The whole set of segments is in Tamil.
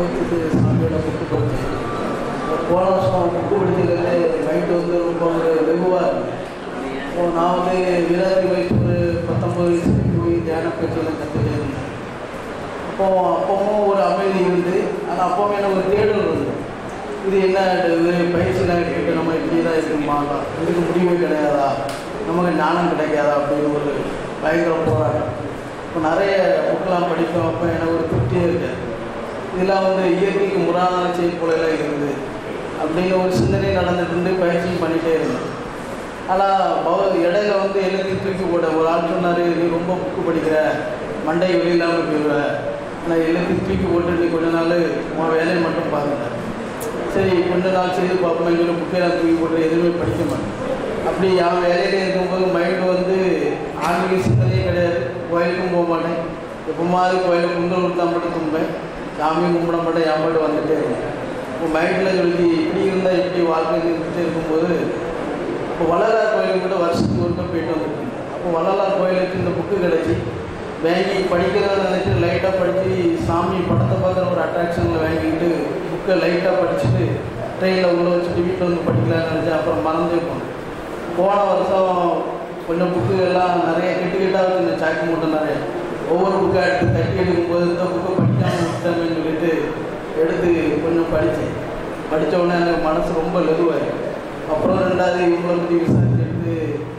அனுபவத்துக்கு சாமியோட புக்கு படித்தேன் போன வருஷம் புக்கு படிச்சதுலேருந்து மைண்டு வந்து ரொம்ப ஒரு வெகுவாக இருக்கும் இப்போ நான் வந்து வீராதி வயசு ஒரு பத்தொம்பது வயசுக்கு போய் தியான பயிற்சியெல்லாம் கற்றுக்கிட்டே இருந்தேன் அப்போ அப்பவும் ஒரு அமைதி இருந்து ஆனால் அப்பவும் எனக்கு ஒரு தேடல் இருந்தது இது என்ன இது பயிற்சிலாம் எடுத்துக்கிட்டு நம்ம இப்படி தான் இருக்குமா இதுக்கு முடிவே கிடையாதா நமக்கு ஞானம் கிடைக்காதா அப்படின்னு ஒரு பயங்கர போராட்டம் இப்போ நிறைய புக்கெலாம் படிப்போம் அப்போ எனக்கு ஒரு திருப்தியே இருக்கு இதெல்லாம் வந்து இயற்கைக்கு முரணான செய்திப்போலாம் இருக்குது அப்படின்னு ஒரு சிந்தனை நடந்துட்டு இருந்து பயிற்சியும் பண்ணிகிட்டே இருந்தேன் ஆனால் பௌ இடையில வந்து எல்லாத்தையும் தூக்கி போட ஒரு ஆள் சொன்னார் நீ ரொம்ப புக்கு படிக்கிற மண்டை வெளியில்லாமல் போயிடுவ ஆனால் எல்லாத்தையும் தூக்கி போட்டு நீ கொஞ்ச நாள் உன் வேலையை மட்டும் பாருங்க சரி கொஞ்ச நாள் செய்து பார்ப்போம் சொல்லி புக்கையெல்லாம் தூக்கி போட்டு எதுவுமே படிக்க மாட்டேன் அப்படி என் வேலையில இருக்கும்போது மைண்டு வந்து ஆன்மீக சிந்தனையே கிடையாது கோயிலுக்கும் போக மாட்டேன் எப்போ மாதிரி கோயிலுக்கு குந்தல் கொடுத்தா மட்டும் தும்பேன் சாமியும் கும்பிட மாட்டேன் என் பாட்டு வந்துட்டே இருக்கேன் இப்போ மைண்டில் சொல்லி இப்படி இருந்தால் இப்படி வாழ்க்கை இருந்துகிட்டே இருக்கும்போது இப்போ வள்ளலார் கோயிலுக்கு கூட வருஷத்துக்கு ஒருக்க போயிட்டு வந்துருக்கேன் அப்போ வள்ளலார் கோயிலுக்கு இந்த புக்கு கிடச்சி வாங்கி படிக்கிறத நினச்சி லைட்டாக படித்து சாமி படத்தை பார்க்குற ஒரு அட்ராக்ஷனில் வாங்கிட்டு புக்கை லைட்டாக படிச்சுட்டு ட்ரெயினில் உள்ள வச்சுட்டு வீட்டில் வந்து படிக்கலாம்னு நினச்சேன் அப்புறம் மறந்தே போனேன் போன வருஷம் கொஞ்சம் புக்கு எல்லாம் நிறைய கெட்டு கெட்டாக வச்சு சாக்கு மூட்டை நிறைய ஒவ்வொரு புக்கை எடுத்து தட்டி எடுக்கும்போது இந்த புக்கை படிக்காமல் விட்டேன்னு சொல்லிட்டு எடுத்து கொஞ்சம் படித்தேன் படித்த உடனே எனக்கு மனசு ரொம்ப லெதுவாயிடும் அப்புறம் ரெண்டாவது இவங்களை பற்றி விசாரிச்சுட்டு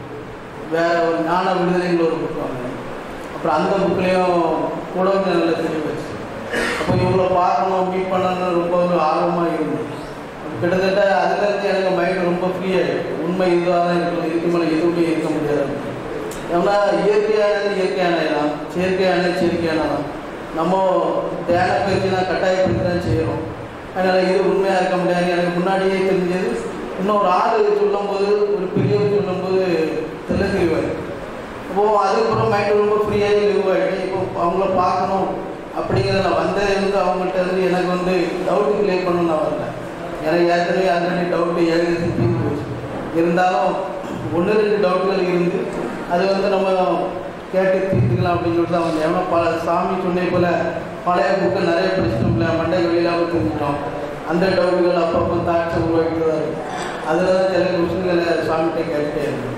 வேற ஒரு ஞான விடுதலைங்கிற ஒரு புக் வாங்கினேன் அப்புறம் அந்த புக்லேயும் கூட கொஞ்சம் நல்ல தெளிவு வச்சு அப்போ இவங்களை பார்க்கணும் மீட் பண்ணணும்னு ரொம்ப ஒரு ஆர்வமாக இருந்தது கிட்டத்தட்ட அதுலேருந்து எனக்கு மைண்ட் ரொம்ப ஃப்ரீ ஆகிடும் உண்மை இதுவாக தான் இருக்கணும் இதுக்கு மேலே எதுவுமே இருக்க முடியாது ஏன்னா இயற்கையானது இயற்கையானது தான் செயற்கையானது செயற்கையானது தான் நம்ம தியான பயிற்சி தான் கட்டாயப்படுத்தி தான் செய்கிறோம் அதனால் இது உண்மையாக இருக்க முடியாது எனக்கு முன்னாடியே தெரிஞ்சது இன்னொரு ஆள் சொல்லும்போது ஒரு பெரியவர் சொல்லும்போது தெல்ல தெளிவாரு அப்போது அதுக்கப்புறம் மைண்ட் ரொம்ப ஃப்ரீயாகி லிவாகிட்டு இப்போ அவங்கள பார்க்கணும் அப்படிங்கிறத நான் வந்தது வந்து அவங்கள்ட்ட இருந்து எனக்கு வந்து டவுட்டு கிளியர் பண்ணணும் நான் வரல எனக்கு ஏற்கனவே ஆல்ரெடி டவுட்டு ஏகദേശம் தீர்ந்து போச்சு இருந்தாலும் ஒன்று ரெண்டு டவுட்டுகள் இருந்து அது வந்து நம்ம கேட்டு தீர்த்துக்கலாம் அப்படின்னு சொல்லிட்டு அவங்க எவ்வளோ பல சாமி சொன்னே போல் பழைய புக்கு நிறைய படிச்சிட்டோம்ல மண்டை வெளியிலாமல் தெரிஞ்சிட்டோம் அந்த டவுட்டுகள் அப்பப்போ தாட்சை உருவாக்கிட்டு தான் இருக்கு அதில் தான் சில கொஸ்டின்களை சுவாமிகிட்ட கேட்டுட்டே இருக்கும்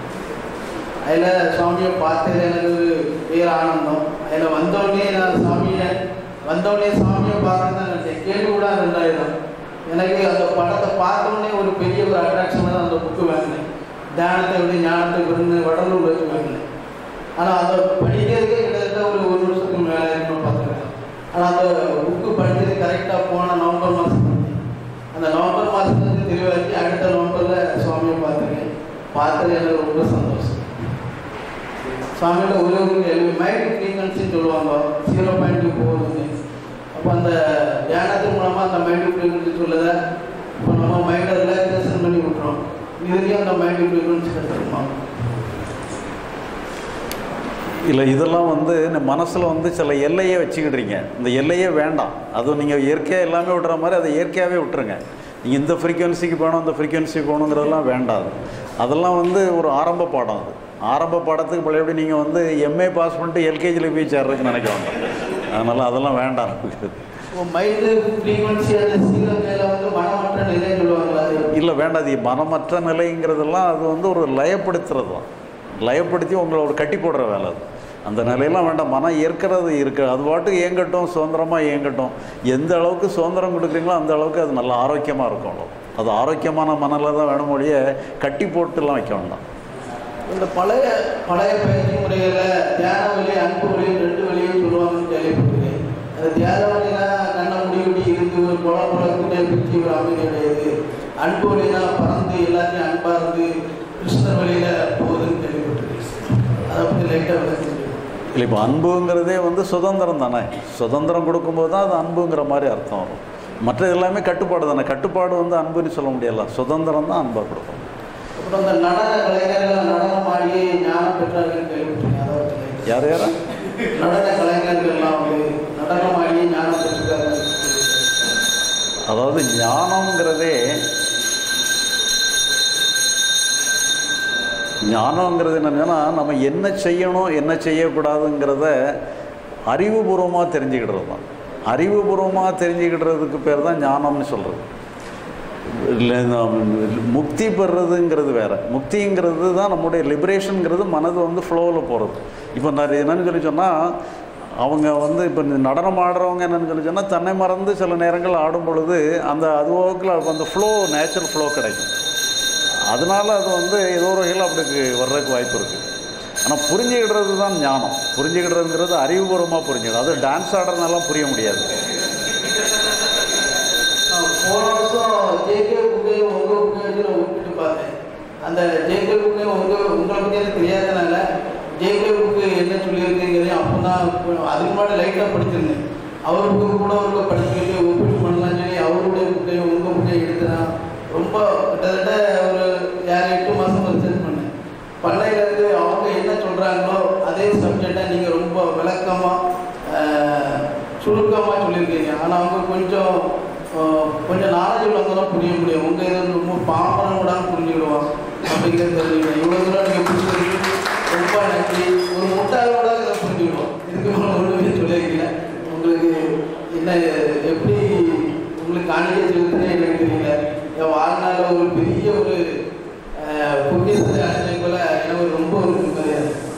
அதில் சுவாமியை பார்த்தது எனக்கு வேறு ஆனந்தம் அதில் வந்தோடனே நான் சாமியை வந்தோடனே சாமியை பார்க்கறது தான் நினச்சேன் கேள்வி கூட ரெண்டாயிரம் எனக்கு அந்த படத்தை பார்த்தோடனே ஒரு பெரிய ஒரு அட்ராக்ஷன் தான் அந்த புக்கு வாங்கினேன் தியானத்தை விட ஞானத்தை விருந்து வடலூர் வச்சு வாங்கினேன் ஆனால் அதை படிக்கிறதுக்கே கிட்டத்தட்ட ஒரு ஒரு வருஷத்துக்கு மேலே இருக்கணும் பார்த்துருக்கேன் ஆனால் அந்த புக்கு படித்தது கரெக்டாக போன நவம்பர் மாதம் படித்தேன் அந்த நவம்பர் மாதத்துலேருந்து தெளிவாக்கி அடுத்த நவம்பரில் சுவாமியை பார்த்துருக்கேன் பார்த்தது எனக்கு ரொம்ப சந்தோஷம் சுவாமியோட ஒரே ஒரு மைண்ட் ஃப்ரீக்வன்சின்னு சொல்லுவாங்க ஜீரோ பாயிண்ட் டூ போகுதுன்னு அப்போ அந்த தியானத்தின் மூலமாக அந்த மைண்ட் ஃப்ரீக்வன்சி சொல்லதை இப்போ நம்ம மைண்டை ரிலாக்ஸேஷன் பண்ணி விட்றோம் இதுலேயும் அந்த மைண்ட் ஃப்ரீக்வன்சி கிடைச்சிருமா இல்லை இதெல்லாம் வந்து இந்த மனசில் வந்து சில எல்லையே வச்சுக்கிடுறீங்க இந்த எல்லையே வேண்டாம் அதுவும் நீங்கள் இயற்கையாக எல்லாமே விடுற மாதிரி அதை இயற்கையாகவே விட்டுருங்க நீங்கள் இந்த ஃப்ரீக்வன்சிக்கு போகணும் இந்த ஃப்ரீக்வன்சிக்கு போகணுங்கிறதெல்லாம் வேண்டாது அதெல்லாம் வந்து ஒரு ஆரம்ப பாடம் அது ஆரம்ப பாடத்துக்கு பழையபடி நீங்கள் வந்து எம்ஏ பாஸ் பண்ணிட்டு எல்கேஜியில் போய் சேர்றதுக்கு நினைக்க வேண்டாம் அதனால் அதெல்லாம் வேண்டாம் நமக்கு இப்போ மைண்டு ஃப்ரீக்வன்சி அந்த சீரமையில் வந்து மனமற்ற நிலை சொல்லுவாங்களா அது இல்லை வேண்டாம் அது மனமற்ற நிலைங்கிறதெல்லாம் அது வந்து ஒரு லயப்படுத்துறது தான் லயப்படுத்தி உங்களை ஒரு கட்டி போடுற வேலை அது அந்த நிலையெல்லாம் வேண்டாம் மனம் இருக்கிறது இருக்கு அது பாட்டுக்கு இயங்கட்டும் சுதந்திரமாக இயங்கட்டும் எந்த அளவுக்கு சுதந்திரம் கொடுக்குறீங்களோ அந்த அளவுக்கு அது நல்ல ஆரோக்கியமாக இருக்கும் அவ்வளோ. அது ஆரோக்கியமான மனதில் தான் வேணும் ஒழிய கட்டி போட்டுலாம் வைக்க வேண்டாம் இந்த பழைய பழைய பயிற்சி முறைகளில் தியான வழி அன்பு வழியும் ரெண்டு வழியும் சொல்லுவாங்கன்னு கேள்விப்பட்டிருக்கேன் அந்த தியான வழினா கண்ணை முடி முடி இருந்து ஒரு குள குளத்துட்டே பிரிச்சு ஒரு அமைதி கிடையாது அன்பு வழினா பறந்து எல்லாத்தையும் அன்பா இருந்து கிருஷ்ணர் வழியில போகுதுன்னு கேள்விப்பட்டிருக்கேன் அதை பற்றி லைட்டாக விளக்கி இல்லை இப்போ அன்புங்கிறதே வந்து சுதந்திரம் தானே சுதந்திரம் கொடுக்கும்போது தான் அது அன்புங்கிற மாதிரி அர்த்தம் வரும் மற்ற எல்லாமே கட்டுப்பாடு தானே கட்டுப்பாடு வந்து அன்புன்னு சொல்ல முடியல சுதந்திரம் தான் அன்பாக கொடுக்கும் அப்புறம் அந்த நடன கலைஞர்கள் நடனம் ஆடி ஞானம் பெற்றார்கள் கேள்விப்பட்டிருக்கேன் அதை பற்றி light ஆ. யார் யாரா நடன கலைஞர்கள்லாம் வந்து நடனம் ஆடி ஞானம் பெற்றிருக்காங்க அதாவது ஞானம்ங்கிறதே ஞானங்கிறது என்னன்னா நம்ம என்ன செய்யணும் என்ன செய்யக்கூடாதுங்கிறத அறிவுபூர்வமாக தெரிஞ்சுக்கிடுறது தான் அறிவுபூர்வமாக தெரிஞ்சுக்கிடுறதுக்கு பேர் தான் ஞானம்னு சொல்கிறது இல்லை இந்த முக்தி பெறுறதுங்கிறது வேற முக்திங்கிறது தான் நம்முடைய லிபரேஷனுங்கிறது மனது வந்து ஃப்ளோவில் போகிறது இப்போ நான் என்னன்னு சொல்லி சொன்னால் அவங்க வந்து இப்போ இந்த நடனம் ஆடுறவங்க என்னன்னு சொல்லி சொன்னால் தன்னை மறந்து சில நேரங்கள் ஆடும் பொழுது அந்த அதுவோக்கில் அந்த ஃப்ளோ நேச்சுரல் ஃப்ளோ கிடைக்கும் அதனால அது வந்து ஏதோ ஒரு வகையில் அப்படி வர்றதுக்கு வாய்ப்பு இருக்குது ஆனால் புரிஞ்சுக்கிடுறது தான் ஞானம் புரிஞ்சுக்கிடுறதுங்கிறது அறிவுபூர்வமாக புரிஞ்சுக்கிடும் அது டான்ஸ் ஆடுறதுனாலாம் புரிய முடியாது நான் போன வருஷம் ஜேகே புக்கையும் உங்கள் புக்கையும் நான் ஒப்பிட்டு பார்த்தேன் அந்த ஜேகே புக்கையும் உங்கள் உங்களை பற்றி எனக்கு தெரியாதனால ஜேகே புக்கு என்ன சொல்லியிருக்கீங்கிறதையும் அப்போ தான் அதுக்கு முன்னாடி லைட்டாக படிச்சிருந்தேன் அவர் புக்கு கூட ஒரு படிச்சுக்கிட்டு ஒப்பிட்டு பண்ணலாம்னு சொல்லி அவருடைய புக்கையும் உங்கள் புக்கையும் எடுத்து நான் ரொம்ப கிட்டத்தட்ட ஒரு ஏழு எட்டு மாதம் ரிசர்ச் பண்ணேன் பண்ணையிலேருந்து அவங்க என்ன சொல்கிறாங்களோ அதே சப்ஜெக்டை நீங்கள் ரொம்ப விளக்கமாக சுருக்கமாக சொல்லியிருக்கீங்க ஆனால் அவங்க கொஞ்சம் ஆஹ், கொஞ்சம் நாலேஜ் உள்ளவங்க தான் புரிய முடியும் உங்கள் இது வந்து ரொம்ப பாம்பனம் கூட புரிஞ்சுக்கிடுவான் அப்படிங்கிறது தெரிஞ்சுக்கிட்டேன் இவ்வளோ தூரம் நீங்கள் புரிஞ்சுக்கிட்டு ரொம்ப நன்றி ஒரு முட்டாளோட இதை புரிஞ்சுக்கிடுவோம் இதுக்கு மேலே ஒன்றுமே சொல்லியிருக்கீங்க உங்களுக்கு என்ன எப்படி உங்களுக்கு காணிக்கை செலுத்துனே எனக்கு தெரியல என் வாழ்நாளில் ஒரு பெரிய ஒரு ஆஹ், புண்ணியத்தை அடைஞ்ச போல எனக்கு ரொம்ப ஒரு நிம்மதியாக இருக்கு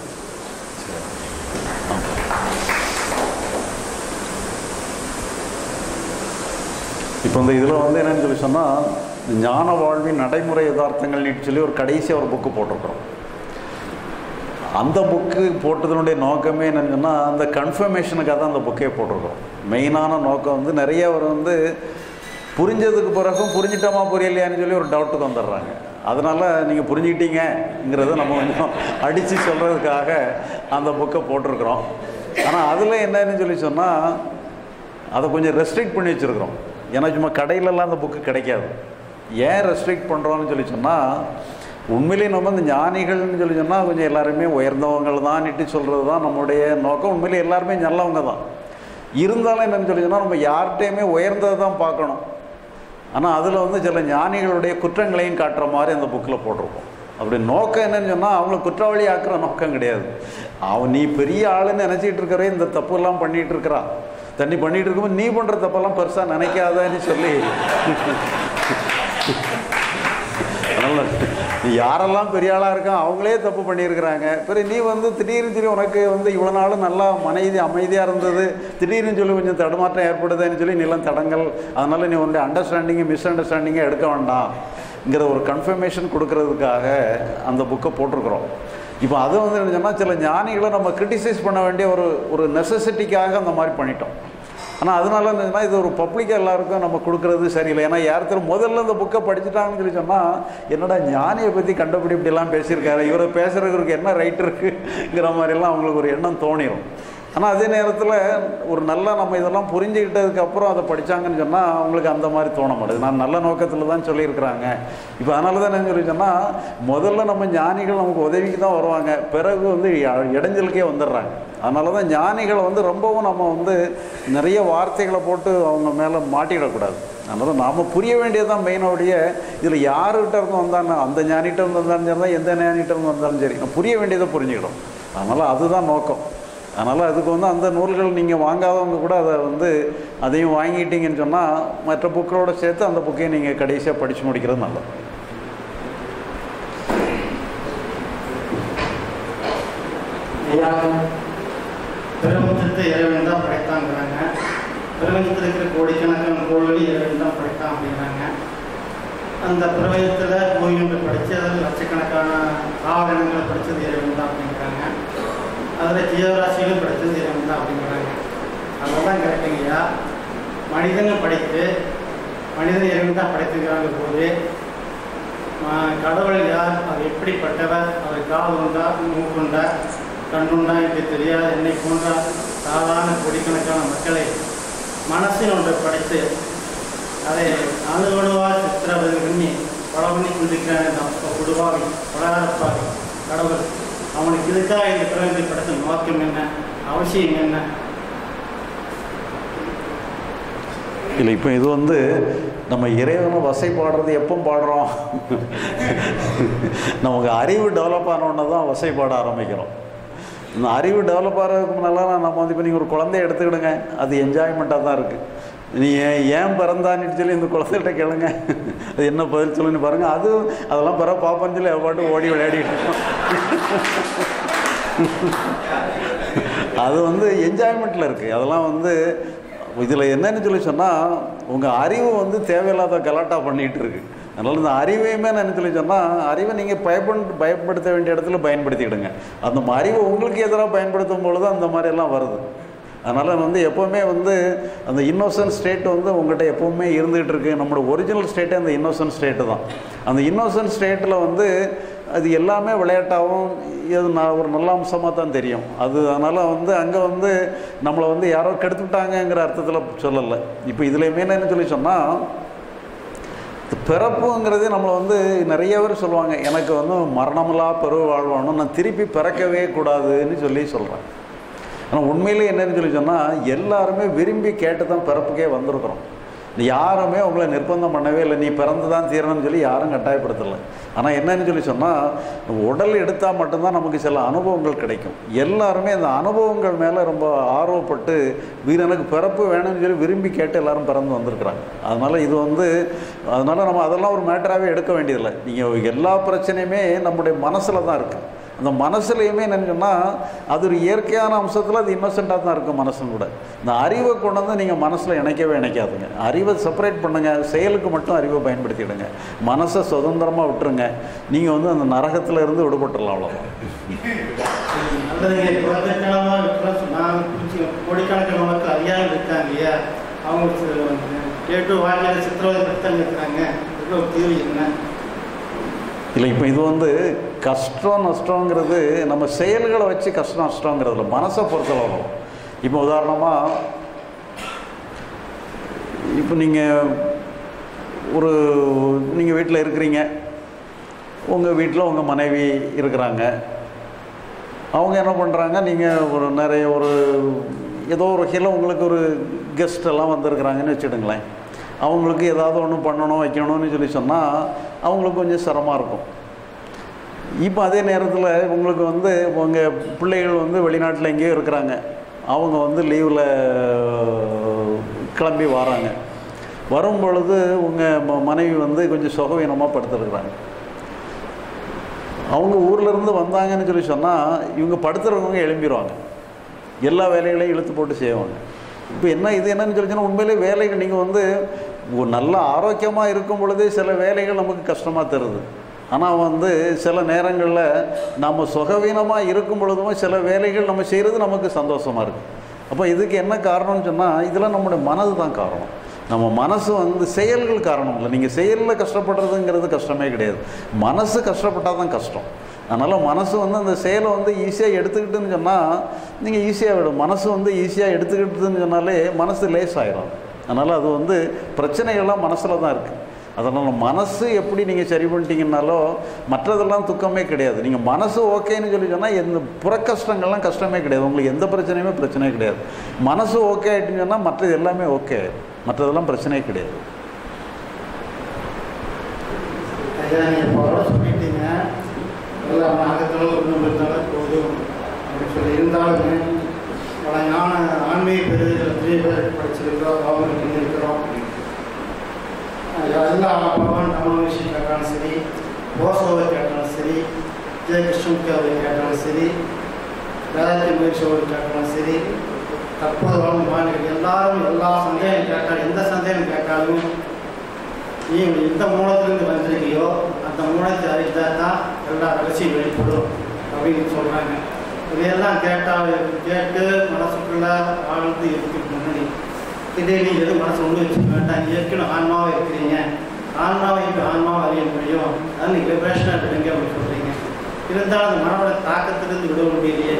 இப்போ இந்த இதில் வந்து என்னன்னு சொல்லி சொன்னால் ஞான வாழ்வின் நடைமுறை யதார்த்தங்கள்னு சொல்லி ஒரு கடைசியாக ஒரு புக்கு போட்டிருக்கிறோம் அந்த புக்கு போட்டதனுடைய நோக்கமே என்னன்னு சொன்னால் அந்த கன்ஃபர்மேஷனுக்காக தான் அந்த புக்கே போட்டிருக்கிறோம் மெயினான நோக்கம் வந்து நிறைய அவர் வந்து புரிஞ்சதுக்கு பிறகும் புரிஞ்சிட்டோமா புரியலையான்னு சொல்லி ஒரு டவுட்டுக்கு வந்துடுறாங்க அதனால் நீங்கள் புரிஞ்சுக்கிட்டீங்கிறத நம்ம கொஞ்சம் அடித்து சொல்கிறதுக்காக அந்த புக்கை போட்டிருக்கிறோம் ஆனால் அதில் என்னன்னு சொல்லி சொன்னால் அதை கொஞ்சம் ரெஸ்ட்ரிக்ட் பண்ணி வச்சுருக்கிறோம் ஏன்னா சும்மா கடையிலலாம் அந்த புக்கு கிடைக்காது ஏன் ரெஸ்ட்ரிக்ட் பண்ணுறோம்னு சொல்லி சொன்னால் உண்மையிலேயே நம்ம இந்த ஞானிகள்னு சொல்லி சொன்னால் கொஞ்சம் எல்லாருமே உயர்ந்தவங்கள் தான் இட்டு சொல்கிறது தான் நம்முடைய நோக்கம் உண்மையிலே எல்லாருமே நல்லவங்க தான் இருந்தாலும் என்னன்னு சொல்லி சொன்னால் நம்ம யார்கிட்டையுமே உயர்ந்ததை தான் பார்க்கணும் ஆனால் அதில் வந்து சில ஞானிகளுடைய குற்றங்களையும் காட்டுற மாதிரி அந்த புக்கில் போட்டிருக்கோம் அப்படி நோக்கம் என்னன்னு சொன்னால் அவங்கள குற்றவாளி ஆக்குற நோக்கம் கிடையாது அவன் நீ பெரிய ஆளுன்னு நினச்சிட்டு இருக்கிறே இந்த தப்புலாம் பண்ணிட்டு இருக்கிறா தண்ணி பண்ணிட்டு இருக்கும்போது நீ பண்ணுற தப்பெல்லாம் பெருசாக நினைக்காதன்னு சொல்லி அதனால் நீ யாரெல்லாம் பெரிய ஆளாக இருக்கான் அவங்களே தப்பு பண்ணியிருக்கிறாங்க பிறகு நீ வந்து திடீர்னு திடீர்னு உனக்கு வந்து இவ்வளோ நாள் நல்லா மனைவி அமைதியாக இருந்தது திடீர்னு சொல்லி கொஞ்சம் தடுமாற்றம் ஏற்படுதுன்னு சொல்லி நீலாம் தடங்கள் அதனால் நீ உன்னுடைய அண்டர்ஸ்டாண்டிங்கை மிஸ் அண்டர்ஸ்டாண்டிங்கை எடுக்க வேண்டாம்ங்கிற ஒரு கன்ஃபர்மேஷன் கொடுக்கறதுக்காக அந்த புக்கை போட்டிருக்கிறோம் இப்போ அது வந்து என்ன சொன்னால் சில ஞானிகளை நம்ம கிரிட்டிசைஸ் பண்ண வேண்டிய ஒரு ஒரு நெசசிட்டிக்காக அந்த மாதிரி பண்ணிட்டோம் ஆனால் அதனால என்னன்னா இது ஒரு பப்ளிக்காக எல்லாருக்கும் நம்ம கொடுக்கறது சரியில்லை ஏன்னா யார்த்தர் முதல்ல இந்த புக்கை படிச்சுட்டாங்கன்னு சொல்லி சொன்னால் என்னடா ஞானியை பற்றி கண்டபடி இப்படிலாம் பேசியிருக்காரு இவரை பேசுகிறவருக்கு என்ன ரைட் இருக்குங்கிற மாதிரிலாம் அவங்களுக்கு ஒரு எண்ணம் தோணிடும் ஆனால் அதே நேரத்தில் ஒரு நல்லா நம்ம இதெல்லாம் புரிஞ்சுக்கிட்டதுக்கு அப்புறம் அதை படித்தாங்கன்னு சொன்னால் அவங்களுக்கு அந்த மாதிரி தோண மாட்டேது நான் நல்ல நோக்கத்தில் தான் சொல்லியிருக்கிறாங்க இப்போ அதனால தான் என்ன சொல்லி சொன்னால் முதல்ல நம்ம ஞானிகள் நமக்கு உதவிக்கு தான் வருவாங்க பிறகு வந்து இ- இடைஞ்சலுக்கே வந்துடுறாங்க அதனால தான் ஞானிகளை வந்து ரொம்பவும் நம்ம வந்து நிறைய வார்த்தைகளை போட்டு அவங்க மேலே மாட்டிடக்கூடாது அதனால நாம் புரிய வேண்டியதுதான் மெயினோடைய இதில் யாருக்கிட்ட இருந்து வந்தாலும் அந்த ஞானிகிட்ட இருந்து வந்தாலும் சரி தான் எந்த ஞானிகிட்ட இருந்து வந்தாலும் சரி நம்ம புரிய வேண்டியதை புரிஞ்சுக்கணும் அதனால் அதுதான் நோக்கம் அதனால் அதுக்கு வந்து அந்த நூல்கள் நீங்கள் வாங்காதவங்க கூட அதை வந்து அதையும் வாங்கிட்டீங்கன்னு சொன்னால் மற்ற புக்களோட சேர்த்து அந்த புக்கையும் நீங்கள் கடைசியாக படித்து முடிக்கிறது நல்லது ஐயா பிரபஞ்சத்தை இறைவன் தான் படைத்தாங்கிறாங்க பிரபஞ்சத்தில் இருக்கிற கோடிக்கணக்கான கோள்களை இறைவன் தான் படைத்தான் அப்படிங்கிறாங்க அந்த பிரபஞ்சத்தில் கோயில்கள் படித்து அதில் லட்சக்கணக்கான ஆவணங்களை படித்தது இறைவன் தான் அப்படிங்கிறாங்க அதில் ஜீவராசிகளும் படித்தது இறைவன் தான் அப்படிங்கிறாங்க அதெல்லாம் கரெக்டுங்கய்யா மனிதனை படைத்து மனிதன் இறைவன் தான் படைத்துக்கிறாங்க போது ஆஹ் கடவுள் யார் அவர் எப்படிப்பட்டவர் அவர் கால் உண்டா மூக்குண்டா கண்ணுண்டா என்று தெரியாத என்னை போன்ற சாதாரண கோடிக்கணக்கான மக்களை மனசில் ஒன்றை படைத்து அதை அணுகணுவாக சித்திரவதை பண்ணி பல பண்ணி கொண்டிருக்கிறான் அந்த அப்ப குடுவாவி பலகாரப்பாவி கடவுள் அவனுக்கு இதுக்காக இந்த பிறகு படைத்த நோக்கம் என்ன அவசியம் என்ன இல்லை இப்போ இது வந்து நம்ம இறைவனை வசை பாடுறது எப்போ பாடுறோம் நமக்கு அறிவு டெவலப் ஆனோடனே தான் வசை பாட ஆரம்பிக்கிறோம் இந்த அறிவு டெவலப் ஆகிறதுக்கு முன்னெல்லாம் நம்ம வந்து இப்போ நீங்கள் ஒரு குழந்தைய எடுத்துக்கிடுங்க அது என்ஜாய்மெண்ட்டாக தான் இருக்குது நீ ஏன் ஏன் பிறந்தான்னு சொல்லி இந்த குழந்தைகிட்ட கேளுங்க அது என்ன பதில் சொல்லுன்னு பாருங்கள் அது அதெல்லாம் பிற பாப்பான்னு சொல்லி அவ பாட்டு ஓடி விளையாடிட்டு இருக்கோம். அது வந்து என்ஜாய்மெண்ட்டில் இருக்குது அதெல்லாம் வந்து இதில் என்னன்னு சொல்லி சொன்னால் உங்கள் அறிவு வந்து தேவையில்லாத கலாட்டா பண்ணிகிட்டு இருக்கு அதனால் இந்த அறிவையுமே நான் என்ன சொல்லி சொன்னால் அறிவை நீங்கள் பயப்பட பயப்படுத்த வேண்டிய இடத்துல பயன்படுத்திக்கிடுங்க அந்த அறிவை உங்களுக்கு எதிராக பயன்படுத்தும் பொழுது அந்த மாதிரியெல்லாம் வருது அதனால் வந்து எப்போவுமே வந்து அந்த இன்னோசன்ட் ஸ்டேட் வந்து உங்கள்கிட்ட எப்போவுமே இருந்துகிட்டு இருக்கு நம்மளோட ஒரிஜினல் ஸ்டேட்டே அந்த இன்னோசன்ட் ஸ்டேட்டு தான் அந்த இன்னோசன்ட் ஸ்டேட்டில் வந்து அது எல்லாமே விளையாட்டாகவும் இது நான் ஒரு நல்ல அம்சமாக தான் தெரியும் அது அதனால் வந்து அங்கே வந்து நம்மளை வந்து யாரோ கெடுத்துட்டாங்கங்கிற அர்த்தத்தில் சொல்லலை இப்போ இதுலேயுமே என்ன சொல்லி சொன்னால் பிறப்புங்கிறது நம்மளை வந்து நிறைய பேர் சொல்லுவாங்க எனக்கு வந்து மரணமில்லா பெரு வாழ்வானும் நான் திருப்பி பிறக்கவே கூடாதுன்னு சொல்லி சொல்கிறேன் ஆனால் உண்மையிலே என்னன்னு சொல்லி சொன்னால் எல்லாருமே விரும்பி கேட்டு தான் பிறப்புக்கே வந்திருக்கிறோம் யாருமே உங்களை நிர்பந்தம் பண்ணவே இல்லை நீ பிறந்து தான் தீரணும்னு சொல்லி யாரும் கட்டாயப்படுத்தலை ஆனால் என்னன்னு சொல்லி சொன்னால் உடல் எடுத்தால் மட்டும்தான் நமக்கு சில அனுபவங்கள் கிடைக்கும் எல்லாருமே அந்த அனுபவங்கள் மேலே ரொம்ப ஆர்வப்பட்டு வீர எனக்கு பிறப்பு வேணும்னு சொல்லி விரும்பி கேட்டு எல்லாரும் பிறந்து வந்திருக்கிறாங்க அதனால் இது வந்து அதனால் நம்ம அதெல்லாம் ஒரு மேட்டராகவே எடுக்க வேண்டியதில்லை நீங்கள் எல்லா பிரச்சனையுமே நம்முடைய மனசில் தான் இருக்குது அந்த மனசுலையுமே என்னன்னு சொன்னால் அது ஒரு இயற்கையான அம்சத்தில் அது இன்னோசென்ட்டாக தான் இருக்கும் மனசும் கூட இந்த அறிவை கொண்டு வந்து நீங்கள் மனசில் இணைக்கவே இணைக்காதுங்க அறிவை செப்பரேட் பண்ணுங்கள் செயலுக்கு மட்டும் அறிவை பயன்படுத்திடுங்க மனசை சுதந்திரமாக விட்டுருங்க நீங்கள் வந்து அந்த நரகத்தில் இருந்து விடுபட்டுடலாம் அவ்வளோதான் நல்லதுங்க குழந்தைத்தனமாக இருக்கிறோம் சொன்னாங்க புரிஞ்சு கோடிக்கணக்கில் மக்கள் அறியாமல் இருக்காங்க இல்லையா அவங்க சி- கேட்டு வாழ்க்கையில் சித்திரவதை படுத்தாங்க இருக்கிறாங்க இதுக்கு ஒரு தீர்வு என்ன இல்லை இப்போ இது வந்து கஷ்டம் நஷ்டங்கிறது நம்ம செயல்களை வச்சு கஷ்டம் நஷ்டங்கிறதுல மனசை பொறுத்தளவு இப்போ உதாரணமாக இப்போ நீங்கள் ஒரு நீங்கள் வீட்டில் இருக்கிறீங்க உங்கள் வீட்டில் உங்கள் மனைவி இருக்கிறாங்க அவங்க என்ன பண்ணுறாங்க நீங்கள் ஒரு நிறைய ஒரு ஏதோ ஒரு வகையில் உங்களுக்கு ஒரு கெஸ்ட் எல்லாம் வந்திருக்கிறாங்கன்னு வச்சுடுங்களேன் அவங்களுக்கு ஏதாவது ஒன்று பண்ணணும் வைக்கணும்னு சொல்லி சொன்னால் அவங்களுக்கு கொஞ்சம் சிரமமாக இருக்கும் இப்போ அதே நேரத்தில் உங்களுக்கு வந்து உங்கள் பிள்ளைகள் வந்து வெளிநாட்டில் எங்கேயோ இருக்கிறாங்க அவங்க வந்து லீவில் கிளம்பி வராங்க வரும் பொழுது உங்கள் ம- மனைவி வந்து கொஞ்சம் சுகவீனமாக படுத்துருக்குறாங்க அவங்க ஊர்ல இருந்து வந்தாங்கன்னு சொல்லி சொன்னால் இவங்க படுத்துறவங்க எழும்பிடுவாங்க எல்லா வேலைகளையும் இழுத்து போட்டு செய்வாங்க இப்போ என்ன இது என்னன்னு சொல்லி சொன்னால் உண்மையிலே வேலைகள் நீங்கள் வந்து ஒரு நல்ல ஆரோக்கியமாக இருக்கும் பொழுதே சில வேலைகள் நமக்கு கஷ்டமாக தருது ஆனால் வந்து சில நேரங்களில் நம்ம சுகவீனமாக இருக்கும் பொழுதும் சில வேலைகள் நம்ம செய்கிறது நமக்கு சந்தோஷமாக இருக்குது அப்போ இதுக்கு என்ன காரணம்னு சொன்னால் இதெல்லாம் நம்முடைய மனது தான் காரணம் நம்ம மனசு வந்து செயல்கள் காரணம் இல்லை நீங்கள் செயலில் கஷ்டப்படுறதுங்கிறது கஷ்டமே கிடையாது மனசு கஷ்டப்பட்டால் தான் கஷ்டம் அதனால் மனசு வந்து அந்த செயலை வந்து ஈஸியாக எடுத்துக்கிட்டுன்னு சொன்னால் நீங்கள் ஈஸியாக விடும் மனசு வந்து ஈஸியாக எடுத்துக்கிட்டுன்னு சொன்னாலே மனசு லேஸ் ஆயிடும் அதனால் அது வந்து பிரச்சனைகள்லாம் மனசில் தான் இருக்குது அதனால் மனசு எப்படி நீங்கள் சரி பண்ணிட்டீங்கன்னாலோ மற்றதெல்லாம் துக்கமே கிடையாது நீங்கள் மனசு ஓகேன்னு சொல்லி சொன்னால் எந்த புற கஷ்டங்கள்லாம் கஷ்டமே கிடையாது உங்களுக்கு எந்த பிரச்சனையுமே பிரச்சனையே கிடையாது மனசு ஓகே ஆகிட்டுன்னு சொன்னால் மற்றது எல்லாமே ஓகே மற்றதெல்லாம் பிரச்சனையே கிடையாது ஐயா நீங்கள் பரவாயில்ல சொல்லிட்டீங்க எல்லாம் நாகத்தில் ஒன்றும் இருந்தாலும் போதும் அப்படின்னு சொல்லி இருந்தாலுமே பல ஞான ஆன்மீக பெருதில் எத்தனை பேர் படிச்சிருக்கிறோம் அவங்க இருக்கிறோம் எல்லா பகவான் ரமணமகிஷி கேட்டாலும் சரி போசோவை கேட்டாலும் சரி ஜெயகிருஷ்ணமுக்காவை கேட்டாலும் சரி வேதாத்திய மகிழ்ச்சியோடு கேட்டாலும் சரி தற்போது வரும் மாணவர்கள் எல்லாரும் எல்லா சந்தேகம் கேட்டாலும் எந்த சந்தேகம் கேட்டாலும் நீ எந்த மூலத்திலிருந்து வந்திருக்கியோ அந்த மூலத்தை அறிந்தால் தான் எல்லா ரகசியம் வெளிப்படும் அப்படின்னு சொல்கிறாங்க இதையெல்லாம் கேட்டால் கேட்டு மனசுக்குள்ள ஆழ்ந்து இருக்கிறதுக்கு முன்னாடி இதே நீ எது மனசு ஒன்று வச்சுக்க வேண்டாம் நீ ஏற்கனவே ஆன்மாவாக இருக்கிறீங்க ஆன்மாவை இப்போ ஆன்மாவை அறிய முடியும் அது நீ விப்ரேஷனாக விடுங்க அப்படின்னு சொல்கிறீங்க இருந்தாலும் அந்த மனோட தாக்கத்திலிருந்து விட முடியலையே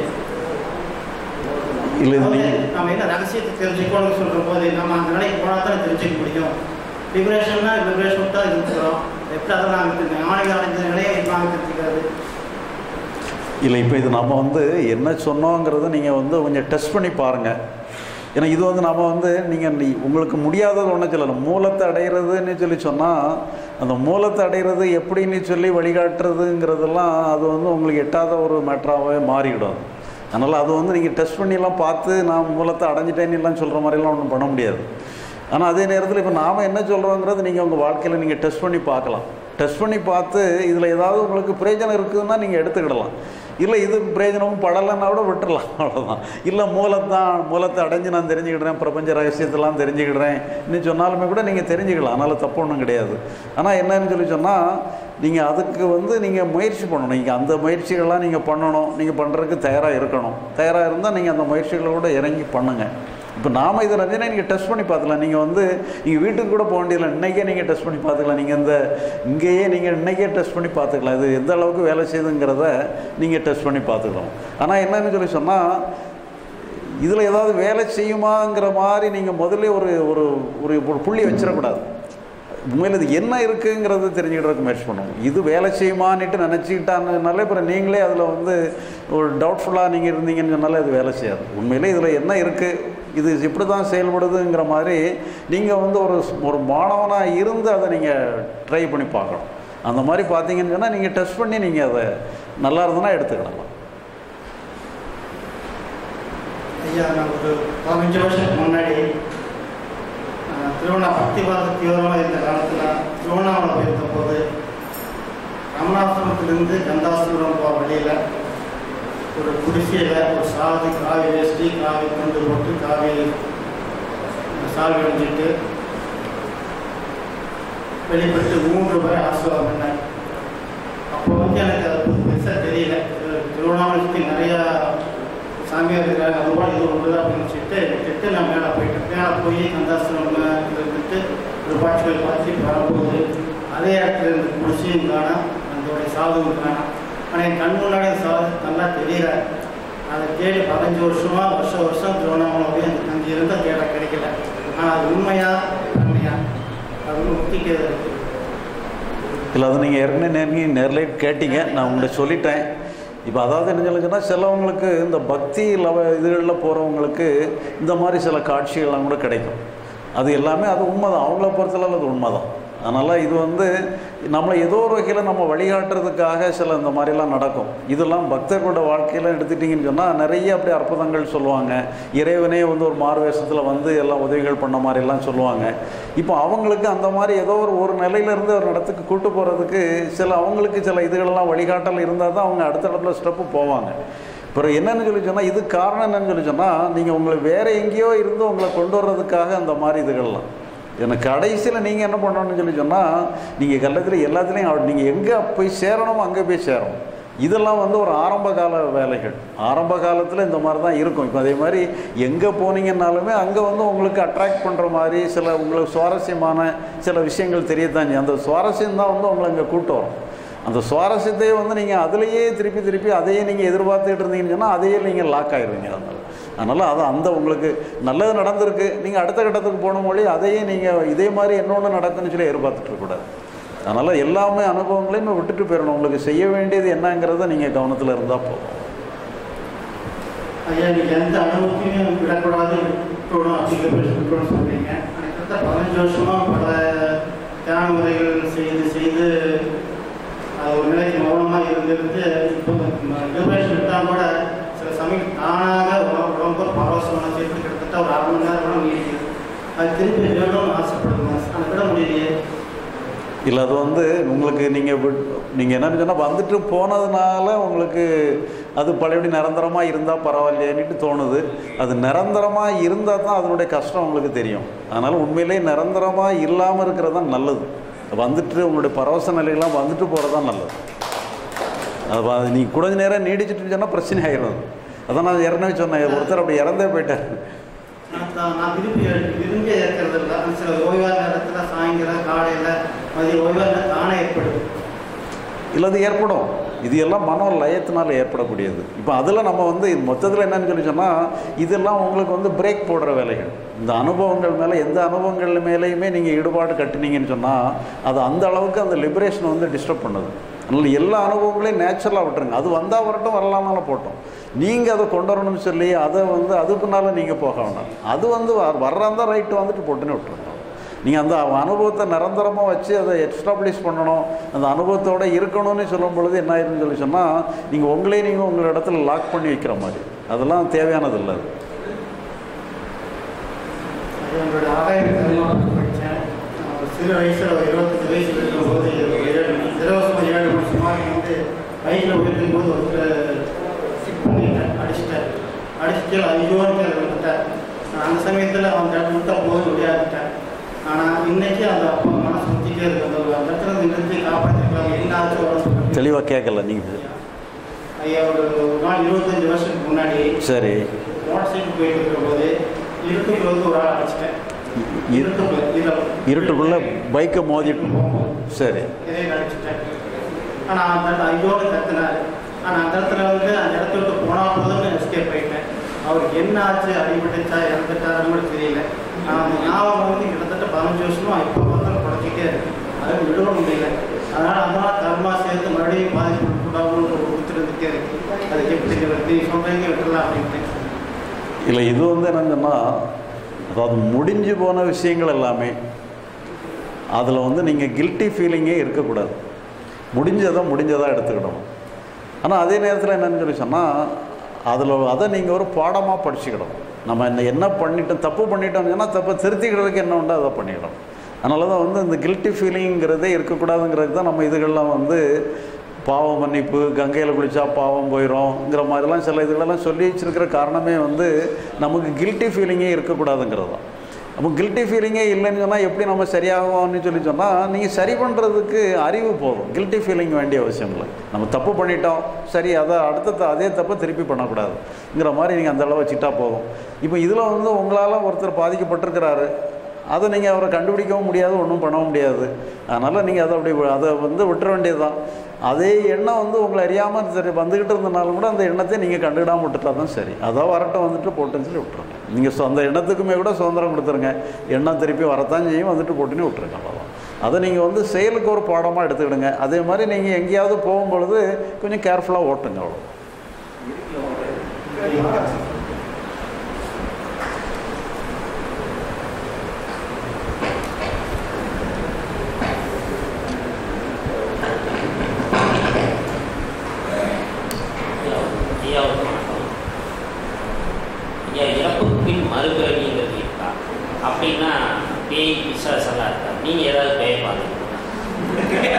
இல்லை இது அதாவது நீங்கள் நம்ம என்ன ரகசியத்தை தெரிஞ்சுக்கணும்னு சொல்ற போது நம்ம அந்த நிலைக்கு போனால் தான் தெரிஞ்சுக்க முடியும் லிபரேஷன்னா லிபரேஷன் தான் இருக்கிறோம் எப்படி அதை நாங்கள் ஞானிகள் அடைஞ்ச நிலையை நாங்கள் தெரிஞ்சுக்கிறது இல்லை இப்போ இது நம்ம வந்து என்ன சொன்னோங்கிறத நீங்கள் வந்து கொஞ்சம் டெஸ்ட் பண்ணி பாருங்கள் ஏன்னா இது வந்து நம்ம வந்து நீங்கள் நீ உங்களுக்கு முடியாதது ஒன்றும் சொல்லலாம் மூலத்தை அடையிறதுன்னு சொல்லி சொன்னால் அந்த மூலத்தை அடையிறது எப்படின்னு சொல்லி வழிகாட்டுறதுங்கிறதெல்லாம் அது வந்து உங்களுக்கு எட்டாத ஒரு மேட்டராகவே மாறிவிடும் அது அதனால் அது வந்து நீங்கள் டெஸ்ட் பண்ணியெல்லாம் பார்த்து நான் மூலத்தை அடைஞ்சிட்டேன்னு எல்லாம் சொல்கிற மாதிரிலாம் ஒன்றும் பண்ண முடியாது ஆனால் அதே நேரத்தில் இப்போ நாம் என்ன சொல்கிறோங்கிறது நீங்கள் உங்கள் வாழ்க்கையில் நீங்கள் டெஸ்ட் பண்ணி பார்க்கலாம் டெஸ்ட் பண்ணி பார்த்து இதில் ஏதாவது உங்களுக்கு பிரயோஜனம் இருக்குதுன்னா நீங்கள் எடுத்துக்கிடலாம் இல்லை இது பிரயோஜனமும் படலைன்னா கூட விட்டுறலாம் அவ்வளோதான் இல்லை மூலத்தான் மூலத்தை அடைஞ்சு நான் தெரிஞ்சுக்கிடுறேன் பிரபஞ்ச ரகசியத்தெல்லாம் தெரிஞ்சுக்கிடுறேன் இன்னும் சொன்னாலுமே கூட நீங்கள் தெரிஞ்சுக்கலாம் அதனால் தப்பு ஒன்றும் கிடையாது ஆனால் என்னன்னு சொல்லி சொன்னால் நீங்கள் அதுக்கு வந்து நீங்கள் முயற்சி பண்ணணும் நீங்கள் அந்த முயற்சிகள்லாம் நீங்கள் பண்ணணும் நீங்கள் பண்ணுறதுக்கு தயாராக இருக்கணும் தயாராக இருந்தால் நீங்கள் அந்த முயற்சிகளோட இறங்கி பண்ணுங்கள் இப்போ நாம் இதில் வந்து நீங்கள் டெஸ்ட் பண்ணி பார்த்துக்கலாம் நீங்கள் வந்து நீங்கள் வீட்டுக்கு கூட போக வேண்டியதில்லை இன்றைக்கே நீங்கள் டெஸ்ட் பண்ணி பார்த்துக்கலாம் நீங்கள் இந்த இங்கேயே நீங்கள் இன்றைக்கே டெஸ்ட் பண்ணி பார்த்துக்கலாம் இது எந்த அளவுக்கு வேலை செய்யுதுங்கிறத நீங்கள் டெஸ்ட் பண்ணி பார்த்துக்கலாம் ஆனால் என்னன்னு சொல்லி சொன்னால் இதில் ஏதாவது வேலை செய்யுமாங்கிற மாதிரி நீங்கள் முதல்ல ஒரு ஒரு ஒரு ஒரு புள்ளி வச்சிடக்கூடாது உண்மையில் இது என்ன இருக்குங்கிறத தெரிஞ்சுக்கிறதுக்கு முயற்சி பண்ணணும் இது வேலை செய்யுமான்னுட்டு நினச்சிக்கிட்டாங்கனாலே அப்புறம் நீங்களே அதில் வந்து ஒரு டவுட்ஃபுல்லாக நீங்கள் இருந்தீங்கன்னு சொன்னாலே அது வேலை செய்யாது உண்மையிலே இதில் என்ன இருக்குது இது இப்படி தான் செயல்படுதுங்கிற மாதிரி நீங்கள் வந்து ஒரு ஒரு மாணவனாக இருந்து அதை நீங்கள் ட்ரை பண்ணி பார்க்கணும் அந்த மாதிரி பார்த்தீங்கன்னு சொன்னால் நீங்கள் டெஸ்ட் பண்ணி நீங்கள் அதை நல்லா இருந்ததுன்னா எடுத்துக்கிடலாம் ஐயா நான் ஒரு பதினஞ்சு வருஷத்துக்கு முன்னாடி அஹ், திருவண்ணா பக்திவாத தீவிரமாக இருந்த காலத்தில் திருவண்ணாமலை போயிருந்த போது ரமணாசிரமத்திலிருந்து கந்தாசிரமம் போகிற வழியில் ஒரு குடிசையில் ஒரு சாதி காவி வேஷ்டி காவி கொண்டு போட்டு காவி சாவி அணிஞ்சிட்டு வெளிப்பட்டு மூன்று பேர் ஆசீர்வாதம் பண்ணேன் அப்போ வந்து எனக்கு அதை பத்தி பெருசாக தெரியல திரு- திருவண்ணாமலை சுற்றி நிறையா சாமியார் இருக்கிறாங்க அது போல இது ஒன்று தான் அப்படின்னு சொல்லிட்டு திட்டு நான் மேலே போயிட்டேன் மேலே போய் கந்தாசிரமம் இருந்துட்டு ஒரு பாட்சிகள் பார்த்துட்டு வரும்போது அதே இடத்துல இருந்து குடிசையும் காணும் அதோடைய சாதுவும் காணும் ஆனால் என் கண் முன்னாடி அந்த சாது நல்லா தெரியல அதை தேடி பதினஞ்சு வருஷமா வருஷம் வருஷம் திருவண்ணாமலை போய் அந்த அங்கே இருந்தால் தேட கிடைக்கல ஆனால் அது உண்மையா உண்மையா அது வந்து முக்திக்கு இருக்கு இல்லை அது நீங்கள் ஏற்கனவே நேர்கி நேரில் கேட்டீங்க நான் உங்கள்கிட்ட சொல்லிட்டேன் இப்போ அதாவது என்ன சொல்லுங்கன்னா சிலவங்களுக்கு இந்த பக்தி லவ இதுகளில் போகிறவங்களுக்கு இந்த மாதிரி சில காட்சிகள்லாம் கூட கிடைக்கும் அது எல்லாமே அது உண்மைதான் அவங்கள பொறுத்தளவு அது உண்மைதான் அதனால் இது வந்து நம்மளை ஏதோ ஒரு வகையில் நம்ம வழிகாட்டுறதுக்காக சில இந்த மாதிரிலாம் நடக்கும் இதெல்லாம் பக்தர்களோட வாழ்க்கையில் எடுத்துட்டிங்கன்னு சொன்னால் நிறைய அப்படி அற்புதங்கள் சொல்லுவாங்க இறைவனே வந்து ஒரு மாறு வேஷத்தில் வந்து எல்லாம் உதவிகள் பண்ண மாதிரிலாம் சொல்லுவாங்க இப்போ அவங்களுக்கு அந்த மாதிரி ஏதோ ஒரு ஒரு நிலையிலேருந்து ஒரு இடத்துக்கு கூட்டு போகிறதுக்கு சில அவங்களுக்கு சில இதுகளெல்லாம் வழிகாட்டல் இருந்தால் தான் அவங்க அடுத்த இடத்துல ஸ்டெப்பு போவாங்க அப்புறம் என்னன்னு சொல்லி சொன்னால் இது காரணம் என்னன்னு சொல்லி சொன்னால் நீங்கள் உங்களை வேறு எங்கேயோ இருந்து உங்களை கொண்டு வர்றதுக்காக அந்த மாதிரி இதுகள்லாம் எனக்கு கடைசியில் நீங்கள் என்ன பண்ணணும்னு சொல்லி சொன்னால் நீங்கள் கல்லத்தில் எல்லாத்துலேயும் நீங்கள் எங்கே போய் சேரணுமோ அங்கே போய் சேரணும் இதெல்லாம் வந்து ஒரு ஆரம்ப கால வேலைகள் ஆரம்ப காலத்தில் இந்த மாதிரி தான் இருக்கும் இப்போ அதே மாதிரி எங்கே போனீங்கன்னாலுமே அங்கே வந்து உங்களுக்கு அட்ராக்ட் பண்ணுற மாதிரி சில உங்களுக்கு சுவாரஸ்யமான சில விஷயங்கள் தெரியத்தான் செய்யும். அந்த சுவாரஸ்யம் தான் வந்து உங்களை அங்கே கூட்டு வரும் அந்த சுவாரஸ்யத்தையே வந்து நீங்கள் அதுலேயே திருப்பி திருப்பி அதையே நீங்கள் எதிர்பார்த்துட்டு இருந்தீங்கன்னு சொன்னால் அதையே நீங்கள் லாக் ஆயிடுவீங்க அதனால் அதனால் அது அந்த உங்களுக்கு நல்லது நடந்திருக்கு நீங்கள் அடுத்த கட்டத்துக்கு போன மொழி அதையே நீங்கள் இதே மாதிரி இன்னொன்று நடக்குன்னு சொல்லி எதிர்பார்த்துட்டு இருக்கக்கூடாது அதனால் எல்லாமே அனுபவங்களையும் விட்டுட்டு போயிடணும் உங்களுக்கு செய்ய வேண்டியது என்னங்கிறத நீங்கள் கவனத்தில் இருந்தால் போதும் ஐயா நீங்கள் எந்த அனுபவத்தையும் விடக்கூடாது விட்டுவிடும் அப்படிங்கிற மாதிரி விட்டுவிடும் சொல்கிறீங்க ஆனால் கிட்டத்தட்ட பதினஞ்சு வருஷமாக பல தியான முறைகள் செய்து செய்து அது ஒரு நிலைக்கு மௌனமாக இருந்திருந்து இப்போ லிபரேஷன் விட்டால் கூட சில சமயம் தானாக உடம்பு ரொம்ப பரவசமான சேர்த்து கிட்டத்தட்ட ஒரு அரை மணி நேரம் கூட நீடிக்குது அது திருப்பி வேணும்னு ஆசைப்படுங்க ஆனால் விட முடியலையே இல்லை அது வந்து உங்களுக்கு நீங்கள் நீங்கள் என்னன்னு சொன்னால் வந்துட்டு போனதுனால உங்களுக்கு அது பழையபடி நிரந்தரமாக இருந்தால் பரவாயில்லையேன்னுட்டு தோணுது அது நிரந்தரமாக இருந்தால் தான் அதனுடைய கஷ்டம் உங்களுக்கு தெரியும் அதனால் உண்மையிலேயே நிரந்தரமாக இல்லாமல் இருக்கிறது தான் நல்லது வந்துட்டு உங்களுடைய பரவச நிலையெல்லாம் வந்துட்டு போகிறது தான் நல்லது அது வ- நீ கொஞ்ச நேரம் நீடிச்சிட்டு சொன்னால் பிரச்சனை ஆயிடும் அது. அதான் நான் ஏற்கனவே சொன்னேன் ஒருத்தர் அப்படி இறந்தே போயிட்டார் நான் தான் நான் விரும்பி விரும்பி இருக்கிறது இல்லை சில ஓய்வான நேரத்தில் சாயங்காலம் காலையில் மதிய ஓய்வான நேரம் தானே ஏற்படுது இல்லை அது ஏற்படும் இது எல்லாம் மனோ லயத்தினால ஏற்படக்கூடியது இப்போ அதில் நம்ம வந்து மொத்தத்தில் என்னன்னு சொல்லி சொன்னால் இதெல்லாம் உங்களுக்கு வந்து பிரேக் போடுற வேலைகள் இந்த அனுபவங்கள் மேலே எந்த அனுபவங்கள் மேலேயுமே நீங்கள் ஈடுபாடு கட்டினீங்கன்னு சொன்னால் அது அந்த அளவுக்கு அந்த லிபரேஷனை வந்து டிஸ்டர்ப் பண்ணுது அதனால் எல்லா அனுபவங்களையும் நேச்சுரலாக விட்டுருங்க அது வந்தால் வரட்டும் வரலாம்னாலும் போட்டோம் நீங்கள் அதை கொண்டு வரணும்னு சொல்லி அதை வந்து அதுக்குனால நீங்கள் போக வேண்டாம் அது வந்து வர்றாந்தா ரைட்டு வந்துட்டு போட்டுன்னு விட்டுருங்க நீங்கள் அந்த அனுபவத்தை நிரந்தரமாக வச்சு அதை எஸ்டாப்ளிஷ் பண்ணணும் அந்த அனுபவத்தோட இருக்கணும்னு சொல்லும் பொழுது என்ன ஆயிருன்னு சொல்லி சொன்னால் நீங்கள் உங்களே நீங்கள் உங்கள் இடத்துல லாக் பண்ணி வைக்கிற மாதிரி அதெல்லாம் தேவையானது இல்லை அது அது உங்களுடைய ஆதாய கல்வியாளர் படித்தேன் ஒரு சிறு வயசில் ஒரு இருபத்தஞ்சு வயசு இருக்கும்போது ஏழு மணி திரவசம் ஏழு மணி சுமார் வந்து பைக்கில் போயிருக்கும் போது ஒருத்தர் சிக் பண்ணிட்டேன் அடிச்சிட்டார் அடிச்சுட்டு ஐயோன்னு கீழே விழுந்துட்டார் நான் அந்த சமயத்தில் அவன் ரெண்டு மட்டும் போக முடியாதுட்டேன் ஆனால் இன்னைக்கு அந்த அப்பா மனசு சுற்றிட்டே இருக்கு அந்த ஒரு அந்த இடத்துல நிறுத்தி காப்பாற்றிருக்கலாம் என்ன ஆச்சு உடம்பு சொல்லி. தெளிவாக கேட்கல நீங்கள் ஐயா ஒரு ஒரு நாள் இருபத்தஞ்சு வருஷத்துக்கு முன்னாடி சரி மோட்டர் சைக்கிள் போயிட்டு இருக்கிற போது இருட்டுக்குள்ள வந்து ஒரு ஆள் அடிச்சிட்டேன் இருட்டுக்குள்ள இரவு இருட்டுக்குள்ளே பைக்கை மோதிட்டு சரி இதே நடிச்சிட்டேன் ஆனால் அந்த ஐயோடு கத்துனாரு ஆனால் அந்த இடத்துல வந்து அந்த இடத்த விட்டு போனா போதும்னு எஸ்கேப் ஆயிட்டேன் அவருக்கு என்ன ஆச்சு அடிபட்டுச்சா இறந்துட்டாருன்னு கூட தெரியல ஆனால் அந்த ஞாபகம் வந்து கிட்டத்தட்ட பதினஞ்சு வருஷமா இப்போ பார்த்தாலும் படைச்சிட்டே இருக்கு அதை விடவே முடியல அதனால அதனால கர்மா சேர்த்து மறுபடியும் பாதிப்பு கூடாதுன்னு ஒரு கொடுத்துருந்துட்டே இருக்கு அதுக்கு எப்படி நீ சொல்றீங்க விட்டுலாம் அப்படின்ட்டு இல்லை இது வந்து என்னங்கன்னா அதாவது முடிஞ்சு போன விஷயங்கள் எல்லாமே அதில் வந்து நீங்கள் கில்ட்டி ஃபீலிங்கே இருக்கக்கூடாது முடிஞ்சதை முடிஞ்சதாக எடுத்துக்கிடணும் ஆனால் அதே நேரத்தில் என்னன்னு சொல்லி சொன்னால் அதில் அதை நீங்கள் ஒரு பாடமாக படிச்சுக்கிடணும் நம்ம என்ன என்ன பண்ணிட்டோம் தப்பு பண்ணிட்டோம்னு சொன்னால் தப்பை திருத்திக்கிறதுக்கு என்ன உண்டோ அதை பண்ணிக்கிடணும் அதனால தான் வந்து இந்த கில்ட்டி ஃபீலிங்கிறதே இருக்கக்கூடாதுங்கிறது தான் நம்ம இதுகள்லாம் வந்து பாவ மன்னிப்பு கங்கையில் குளிச்சா பாவம் போயிடும்ங்கிற மாதிரிலாம் சில இதுகளெல்லாம் சொல்லி வச்சிருக்கிற காரணமே வந்து நமக்கு கில்ட்டி ஃபீலிங்கே இருக்கக்கூடாதுங்கிறது தான் அப்போ கில்ட்டி ஃபீலிங்கே இல்லைன்னு சொன்னால் எப்படி நம்ம சரியாகும்னு சொல்லி சொன்னால் நீங்கள் சரி பண்ணுறதுக்கு அறிவு போதும் கில்ட்டி ஃபீலிங் வேண்டிய அவசியம் இல்லை நம்ம தப்பு பண்ணிட்டோம் சரி அதை அடுத்த த- அதே தப்பை திருப்பி பண்ணக்கூடாதுங்கிற மாதிரி நீங்கள் அந்த அளவு வச்சுக்கிட்டா போதும் இப்போ இதில் வந்து உங்களால் ஒருத்தர் பாதிக்கப்பட்டிருக்கிறாரு அதை நீங்கள் அவரை கண்டுபிடிக்கவும் முடியாது ஒன்றும் பண்ணவும் முடியாது அதனால் நீங்கள் அதை அப்படி வி- அதை வந்து விட்டுற வேண்டியது தான் அதே எண்ணம் வந்து உங்களை அறியாமல் சரி வந்துக்கிட்டு இருந்தனாலும் கூட அந்த எண்ணத்தை நீங்கள் கண்டுக்கிடாமல் விட்டுட்டா தான் சரி அதான் வரட்டும் வந்துட்டு போட்டுன்னு சொல்லி விட்டுருங்க நீங்கள் சொ- அந்த எண்ணத்துக்குமே கூட சுதந்திரம் கொடுத்துருங்க எண்ணம் திருப்பி வரத்தான் செய்யும் வந்துட்டு போட்டுன்னு விட்டுருங்க அவ்வளோதான் அதை நீங்கள் வந்து செயலுக்கு ஒரு பாடமாக எடுத்துக்கிடுங்க அதே மாதிரி நீங்கள் எங்கேயாவது போகும்பொழுது கொஞ்சம் கேர்ஃபுல்லாக ஓட்டுங்க அவ்வளோ ஐயா ஒரு வணக்கம் ஐயா இறப்புக்கு பின் மறுபிறவிங்கிறது இருக்கா அப்படின்னா பேய் பிசாஸ் எல்லாம் இருக்கா நீங்கள் ஏதாவது பேய பார்த்துருக்கீங்களா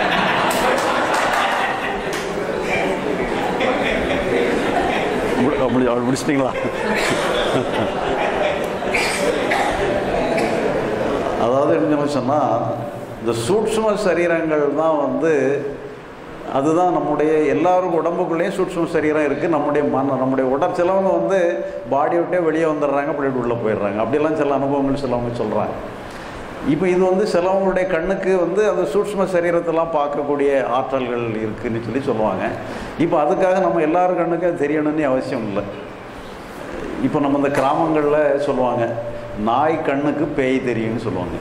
முடி- முடி- அவள் முடிச்சிட்டிங்களா அதாவது என்ன சொன்னால் இந்த சூட்சும சரீரங்கள் தான் வந்து அதுதான் நம்முடைய எல்லாருக்கும் உடம்புக்குள்ளேயும் சூட்சும சரீரம் இருக்குது நம்முடைய மன நம்முடைய உடல் சிலவங்க வந்து பாடி விட்டே வெளியே வந்துடுறாங்க அப்படி உள்ளே போயிடுறாங்க அப்படியெல்லாம் சில அனுபவங்கள் சிலவங்க சொல்கிறாங்க இப்போ இது வந்து சிலவங்களுடைய கண்ணுக்கு வந்து அந்த சூட்சும சரீரத்தெல்லாம் பார்க்கக்கூடிய ஆற்றல்கள் இருக்குன்னு சொல்லி சொல்லுவாங்க இப்போ அதுக்காக நம்ம எல்லார் கண்ணுக்கும் அது தெரியணும்னு அவசியம் இல்லை இப்போ நம்ம இந்த கிராமங்களில் சொல்லுவாங்க நாய் கண்ணுக்கு பேய் தெரியும்னு சொல்லுவாங்க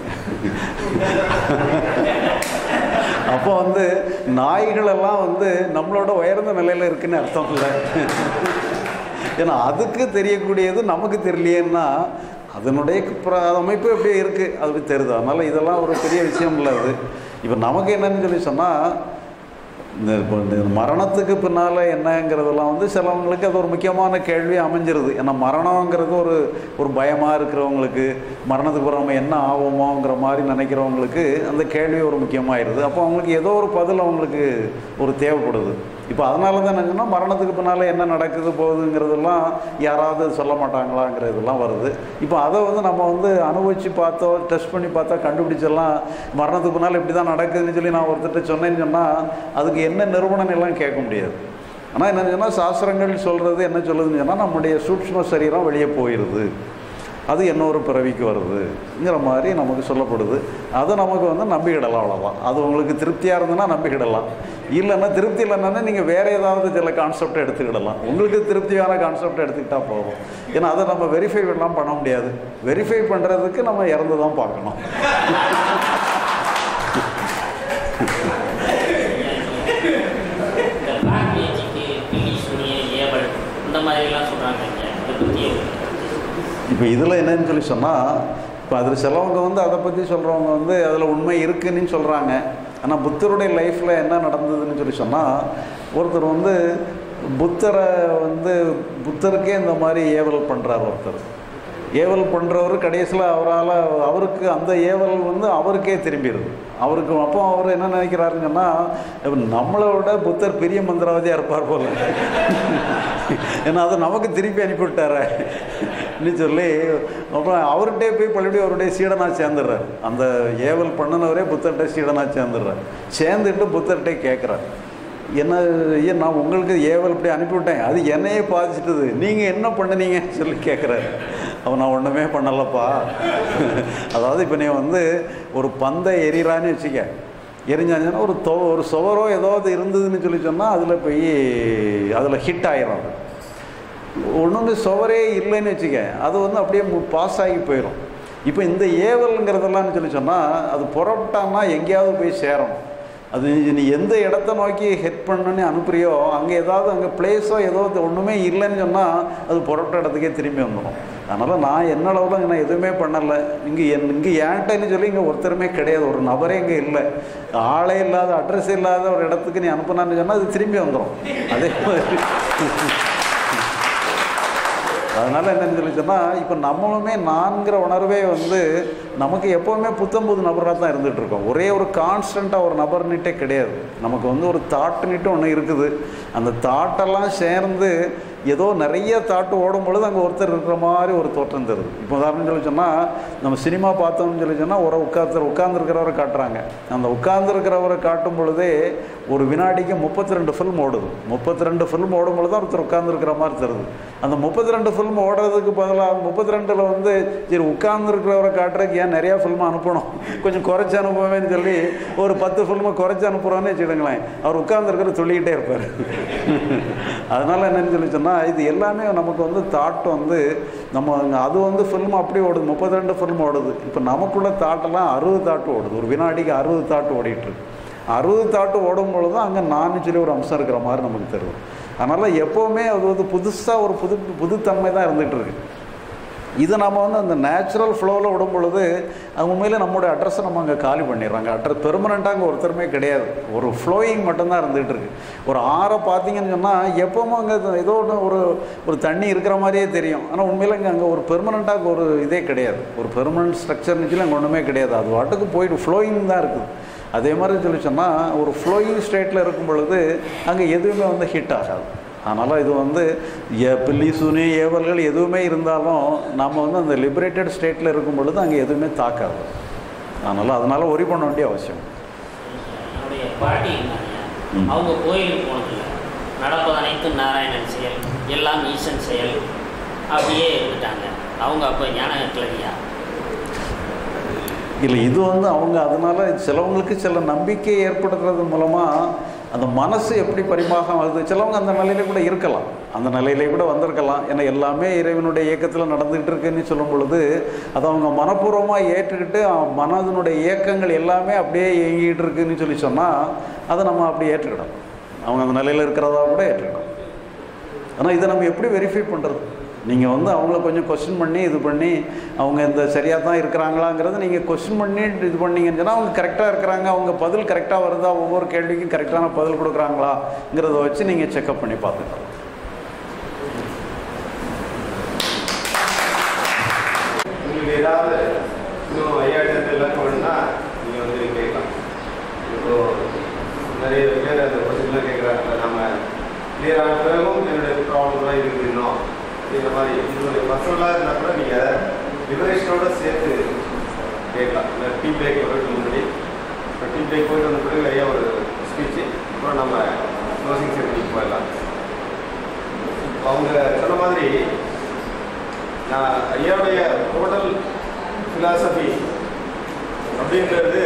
அப்போ வந்து நாய்கள் எல்லாம் வந்து நம்மளோட உயர்ந்த நிலையில் இருக்குன்னு அர்த்தம் இல்லை ஏன்னா அதுக்கு தெரியக்கூடியது நமக்கு தெரியலையேன்னா அதனுடைய பிர- அமைப்பு எப்படி இருக்குது அது தெரியுது அதனால் இதெல்லாம் ஒரு பெரிய விஷயம் இல்லை அது இப்போ நமக்கு என்னன்னு சொல்லி சொன்னால் இந்த இப்போ இந்த மரணத்துக்கு பின்னால் என்னங்கிறதெல்லாம் வந்து சிலவங்களுக்கு அது ஒரு முக்கியமான கேள்வி அமைஞ்சிருது ஏன்னா மரணங்கிறது ஒரு ஒரு பயமாக இருக்கிறவங்களுக்கு மரணத்துக்கு அப்புறம் நம்ம என்ன ஆகுமோங்கிற மாதிரி நினைக்கிறவங்களுக்கு அந்த கேள்வி ஒரு முக்கியமாயிருது அப்போ அவங்களுக்கு ஏதோ ஒரு பதில் அவங்களுக்கு ஒரு தேவைப்படுது இப்போ அதனால தான் என்னன்னா மரணத்துக்கு பின்னால் என்ன நடக்குது போகுதுங்கிறதெல்லாம் யாராவது சொல்ல மாட்டாங்களாங்கிறதெல்லாம் வருது இப்போ அதை வந்து நம்ம வந்து அனுபவித்து பார்த்தோ டெஸ்ட் பண்ணி பார்த்தா கண்டுபிடிச்செல்லாம் மரணத்துக்கு பின்னால் இப்படி தான் நடக்குதுன்னு சொல்லி நான் ஒருத்தர்கிட்ட சொன்னேன்னு சொன்னால் அதுக்கு என்ன நிறுவனம் எல்லாம் கேட்க முடியாது ஆனால் என்னன்னு சொன்னால் சாஸ்திரங்கள் சொல்கிறது என்ன சொல்லுதுன்னு சொன்னால் நம்முடைய சூட்சும சரீரம் வெளியே போயிடுது அது இன்னொரு பிறவிக்கு வருதுங்கிற மாதிரி நமக்கு சொல்லப்படுது அதை நமக்கு வந்து நம்பிக்கிடலாம் அவ்வளோதான் அது உங்களுக்கு திருப்தியாக இருந்ததுன்னா நம்பிக்கிடலாம் இல்லைன்னா திருப்தி இல்லைன்னா நீங்கள் வேறு ஏதாவது சில கான்செப்டை எடுத்துக்கிடலாம் உங்களுக்கு திருப்தியான கான்செப்டை எடுத்துக்கிட்டால் போதும் ஏன்னா அதை நம்ம வெரிஃபை எல்லாம் பண்ண முடியாது வெரிஃபை பண்ணுறதுக்கு நம்ம இறந்து தான் பார்க்கணும் இந்த பிளாக் மேஜிக்கு பில்லி சுனிய ஏவல் இந்த மாதிரிலாம் சொல்கிறாங்க ஐயா இதை பற்றி இப்போ இதில் என்னன்னு சொல்லி சொன்னால் இப்போ அதில் சிலவங்க வந்து அதை பற்றி சொல்கிறவங்க வந்து அதில் உண்மை இருக்குன்னு சொல்கிறாங்க ஆனால் புத்தருடைய லைஃப்பில் என்ன நடந்ததுன்னு சொல்லி சொன்னால் ஒருத்தர் வந்து புத்தரை வந்து புத்தருக்கே இந்த மாதிரி ஏவல் பண்ணுறார் ஒருத்தர் ஏவல் பண்ணுறவர் கடைசியில் அவரால் அவருக்கு அந்த ஏவல் வந்து அவருக்கே திரும்பிடுது அவருக்கு அப்போ அவர் என்ன நினைக்கிறாருன்னு சொன்னால் நம்மளை விட புத்தர் பெரிய மந்திரவாதியாக இருப்பார் போல ஏன்னா அதை நமக்கு திருப்பி அனுப்பிவிட்டாரே ன்னு சொல்லி அப்புறம் அவர்கிட்டே போய் பள்ளிப்படி அவருடைய சீடனாக சேர்ந்துடுறாரு அந்த ஏவல் பண்ணினவரே புத்தர்கிட்ட சீடனாக சேர்ந்துடுறாரு சேர்ந்துட்டு புத்தர்கிட்டே கேட்குறாரு என்ன ஐயா நான் உங்களுக்கு ஏவல் இப்படி அனுப்பிவிட்டேன் அது என்னையே பாதிச்சிட்டது நீங்கள் என்ன பண்ணுனீங்கன்னு சொல்லி கேட்குறாரு அவன் நான் ஒன்றுமே பண்ணலப்பா அதாவது இப்போ நீ வந்து ஒரு பந்தை எறிகிறான்னு வச்சுக்க எரிஞ்சாச்சுன்னா ஒரு தொ ஒரு சுவரோ ஏதாவது இருந்ததுன்னு சொல்லி சொன்னால் அதில் போய் அதில் ஹிட் ஆயிரும் அது ஒன்றுமே சுவரே இல்லைன்னு வச்சுக்க அது வந்து அப்படியே பாஸ் ஆகி போயிடும் இப்போ இந்த ஏவல்ங்கிறதெல்லாம் சொல்லி சொன்னால் அது புறப்பட்டான்னா எங்கேயாவது போய் சேரும் அது நீ- நீ எந்த இடத்த நோக்கி ஹெட் பண்ணணும்னு அனுப்புறியோ அங்கே ஏதாவது அங்கே பிளேஸோ ஏதோ ஒன்றுமே இல்லைன்னு சொன்னால் அது புறப்பட்ட இடத்துக்கே திரும்பி வந்துடும் அதனால் நான் என்ன அளவில் நான் எதுவுமே பண்ணலை இங்கே என் இங்கே ஏன்ட்டன்னு சொல்லி இங்கே ஒருத்தருமே கிடையாது ஒரு நபரே இங்கே இல்லை ஆளே இல்லாத அட்ரஸ் இல்லாத ஒரு இடத்துக்கு நீ அனுப்புனான்னு சொன்னால் அது திரும்பி வந்துடும் அதே மாதிரி அதனால் என்னன்னு சொல்லி சொன்னால் இப்போ நம்மளுமே நான்கிற உணர்வே வந்து நமக்கு எப்போவுமே புத்தம் புது நபராக தான் இருந்துகிட்டு இருக்கோம் ஒரே ஒரு கான்ஸ்டண்ட்டாக ஒரு நபர்னிட்டே கிடையாது நமக்கு வந்து ஒரு தாட்டுனிட்டு ஒன்று இருக்குது அந்த தாட்டெல்லாம் சேர்ந்து ஏதோ நிறைய தாட்டு ஓடும் பொழுது அங்கே ஒருத்தர் இருக்கிற மாதிரி ஒரு தோற்றம் தருது இப்போ உதாரணம் சொல்லி சொன்னால் நம்ம சினிமா பார்த்தோம்னு சொல்லி சொன்னால் ஒரு உட்காந்து உட்காந்துருக்கிறவரை காட்டுறாங்க அந்த உட்காந்துருக்கிறவரை காட்டும் பொழுதே ஒரு வினாடிக்கு முப்பத்தி ரெண்டு ஃபில்ம் ஓடுது முப்பத்தி ரெண்டு ஃபில்ம் ஓடும் பொழுது தான் ஒருத்தர் உட்காந்துருக்கிற மாதிரி தருது அந்த முப்பத்தி ரெண்டு ஃபில்ம் ஓடுறதுக்கு பதிலாக முப்பத்தி ரெண்டில் வந்து சரி உட்காந்துருக்கிறவரை காட்டுறதுக்கு ஏன் நிறையா ஃபில்ம் அனுப்பணும் கொஞ்சம் குறைச்சி அனுப்புவேன்னு சொல்லி ஒரு பத்து ஃபில்மை குறைச்சி அனுப்புகிறோன்னு வச்சுக்கிடுங்களேன் அவர் உட்காந்துருக்கிற சொல்லிக்கிட்டே இருப்பார் அதனால் என்னன்னு சொல்லி சொன்னால் இது எல்லாமே நமக்கு வந்து தாட் வந்து நம்ம அது வந்து ஃபில்ம் அப்படி ஓடுது முப்பத்தி ரெண்டு ஃபில்ம் ஓடுது இப்போ நமக்குள்ள தாட்டெல்லாம் அறுபது தாட்டு ஓடுது ஒரு வினாடிக்கு அறுபது தாட்டு ஓடிட்டுருக்கு அறுபது தாட்டு ஓடும் பொழுது அங்கே நான் சொல்லி ஒரு அம்சம் இருக்கிற மாதிரி நமக்கு தருது அதனால் எப்போவுமே அது வந்து புதுசாக ஒரு புது புதுத்தன்மை தான் இருந்துகிட்டு இருக்கு இதை நம்ம வந்து அந்த நேச்சுரல் ஃப்ளோவில் விடும் பொழுது அது உண்மையில் நம்மளுடைய அட்ரஸை நம்ம அங்கே காலி பண்ணிடுறாங்க அட்ரஸ் பெர்மனண்ட்டாக அங்கே ஒருத்தருமே கிடையாது ஒரு ஃப்ளோயிங் மட்டும்தான் இருந்துகிட்டு இருக்கு ஒரு ஆறை பார்த்தீங்கன்னு சொன்னால் எப்பவும் அங்கே ஏதோ ஒன்று ஒரு ஒரு தண்ணி இருக்கிற மாதிரியே தெரியும் ஆனால் உண்மையில் இங்கே அங்கே ஒரு பெர்மனண்ட்டாக ஒரு இதே கிடையாது ஒரு பெர்மனன்ட் ஸ்ட்ரக்சர்னு சொல்லி அங்கே ஒன்றுமே கிடையாது அது வாட்டுக்கு போயிட்டு ஃப்ளோயிங் தான் இருக்குது அதே மாதிரி சொல்லி சொன்னால் ஒரு ஃப்ளோயிங் ஸ்டேட்டில் இருக்கும் பொழுது அங்கே எதுவுமே வந்து ஹிட் ஆகாது அதனால் இது வந்து எ- பில்லி சுனி ஏவல்கள் எதுவுமே இருந்தாலும் நம்ம வந்து அந்த லிபரேட்டட் ஸ்டேட்டில் இருக்கும் பொழுது அங்கே எதுவுமே தாக்காது அதனால் அதனால் ஒரி பண்ண வேண்டிய அவசியம் என்னுடைய பாட்டி இருந்தாங்க ம். அவங்க கோயிலுக்கு போனதில்லை நடப்பது அனைத்தும் நாராயணன் செயல் எல்லாம் ஈசன் செயல் அப்படியே இருந்துட்டாங்க அவங்க அப்போ ஞான கிளவியா இல்லை இது வந்து அவங்க அதனால் சிலவங்களுக்கு சில நம்பிக்கை ஏற்படுத்துறது மூலமாக அந்த மனசு எப்படி பரிமாகம் ஆகுது சிலவங்க அந்த நிலையில கூட இருக்கலாம் அந்த நிலையிலே கூட வந்திருக்கலாம் ஏன்னா எல்லாமே இறைவனுடைய இயக்கத்தில் நடந்துகிட்டு இருக்குன்னு சொல்லும் பொழுது அதை அவங்க மனப்பூர்வமாக ஏற்றுக்கிட்டு அவன் மனதினுடைய இயக்கங்கள் எல்லாமே அப்படியே இயங்கிட்டு இருக்குன்னு சொல்லி சொன்னால் அதை நம்ம அப்படியே ஏற்றுக்கிடலாம் அவங்க அந்த நிலையில் இருக்கிறதா கூட ஏற்றுக்கிடலாம் ஆனால் இதை நம்ம எப்படி வெரிஃபை பண்ணுறது நீங்கள் வந்து அவங்கள கொஞ்சம் கொஸ்டின் பண்ணி இது பண்ணி அவங்க இந்த சரியாக தான் இருக்கிறாங்களாங்கிறத நீங்கள் கொஸ்டின் பண்ணி இது பண்ணீங்கன்னு சொன்னால் அவங்க கரெக்டாக இருக்கிறாங்க அவங்க பதில் கரெக்டாக வருதா ஒவ்வொரு கேள்விக்கும் கரெக்டான பதில் கொடுக்குறாங்களாங்கிறத வச்சு நீங்கள் செக்அப் பண்ணி பார்த்துக்கலாம் உங்களுக்கு ஏதாவது இன்னும் ஐயாயிரத்து எல்லாம் வேணும்னா நீங்கள் வந்து கேட்கலாம் இப்போ நிறைய பேர் அந்த கொஸ்டின்லாம் கேட்குறாங்க நம்ம கிளியர் ஆன பிறகும் என்னுடைய ப்ராப்ளம்லாம் இருக்குது இன்னும் இந்த மாதிரி உங்களுடைய பர்சனலாக இருந்தால் கூட நீங்கள் லிபரேஷனோட சேர்த்து கேட்கலாம் இந்த டீ பிரேக் வரதுக்கு முன்னாடி இப்போ டீ பிரேக் போயிட்டு வந்த பிறகு ஐயா ஒரு ஸ்பீச்சு அப்புறம் நம்ம க்ளோசிங் செரமனிக்கு போயிடலாம் அவங்க சொன்ன மாதிரி நான் ஐயாவுடைய டோட்டல் ஃபிலாசபி அப்படிங்கிறது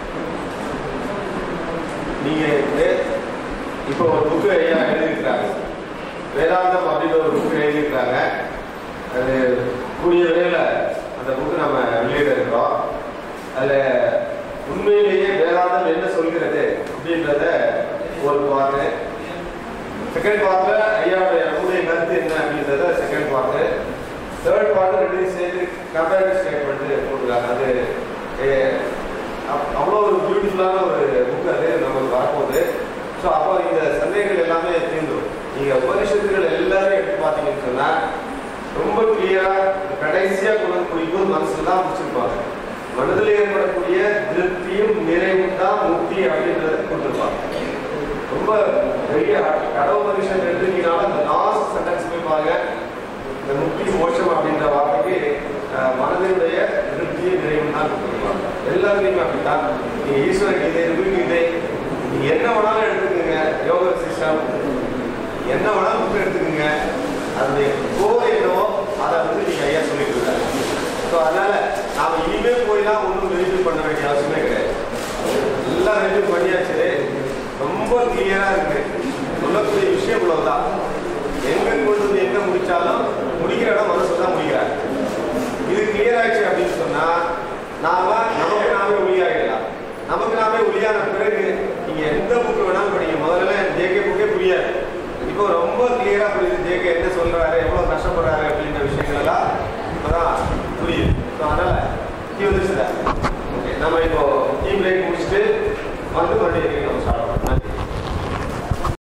நீங்கள் இப்போ ஒரு புக்கு ஐயா எழுதியிருக்கிறாங்க வேதாந்தம் அப்படின்ற ஒரு புக்கு எழுதியிருக்கிறாங்க அது கூடிய விரைவில் அந்த புக்கு நம்ம வெளியிட இருக்கிறோம் அதில் உண்மையிலேயே வேதாந்தம் என்ன சொல்கிறது அப்படின்றத ஒரு பார்த்து செகண்ட் பார்ட்ல ஐயாவுடைய நம்முடைய கருத்து என்ன அப்படின்றத செகண்ட் பார்ட்டு தேர்ட் பார்ட் ரெண்டையும் சேர்த்து கம்பேரிட்டிவ் ஸ்டேட்மெண்ட் போட்டுருக்காங்க அது eh, அவ்- அவ்வளோ ஒரு பியூட்டிஃபுல்லான ஒரு புக் அது நமக்கு வரப்போகுது ஸோ அப்போ இந்த சந்தேகங்கள் எல்லாமே தீர்ந்துடும் நீங்க உபனிஷத்துகள் எல்லாரும் எடுத்து பார்த்தீங்கன்னு சொன்னா ரொம்ப கிளியரா கடைசியா கொண்டு வந்து முடிக்கும் மனசுல தான் முடிச்சிருப்பாங்க மனதில் ஏற்படக்கூடிய திருப்தியும் நிறைவும் தான் முக்தி அப்படின்றத கொண்டிருப்பாங்க ரொம்ப பெரிய கடவுள் மனுஷன் எடுத்துக்கினால அந்த லாஸ்ட் சென்டென்ஸ் போய் பாருங்க இந்த முக்தி மோட்சம் அப்படின்ற வார்த்தைக்கு அஹ், மனதினுடைய திருப்தியை நிறைவும் தான் கொடுத்துருப்பாங்க எல்லாத்துலேயுமே அப்படித்தான் நீங்க ஈஸ்வர கீதை ரிபு கீதை நீங்க என்ன வேணாலும் எடுத்துக்கோங்க யோக சிஸ்டம் என்ன வேணாலும் புக் எடுத்துக்கோங்க அதனுடைய கோர் என்னவோ அதை வந்து நீங்க ஐயா சொல்லிட்டு இருக்காங்க ஸோ அதனால நாம இனிமே போய்லாம் ஒன்றும் வெரிஃபை பண்ண வேண்டிய அவசியமே கிடையாது எல்லாம் வெரிஃபை பண்ணியாச்சு ரொம்ப கிளியரா இருக்கு சொல்லக்கூடிய விஷயம் இவ்வளவுதான் எங்க கொண்டு வந்து எங்க முடிச்சாலும் முடிக்கிற இடம் மனசு தான் முடிக்கிறாங்க இது கிளியர் ஆயிடுச்சு அப்படின்னு சொன்னா நாம நமக்கு நாமே ஒளியாகிடலாம் நமக்கு நாமே ஒளியான பிறகு நீங்க எந்த புக்கு வேணாலும் படிங்க முதல்ல ஜேகே புக்கே புரியாது இப்போ ரொம்ப கிளியரா புரியுது ஜேகே என்ன சொல்றாரு எவ்வளவு கஷ்டப்படுறாரு அப்படின்ற விஷயங்கள் எல்லாம் இப்பதான் புரியுது ஸோ அதனால இது வந்துருச்சுல ஓகே நம்ம இப்போ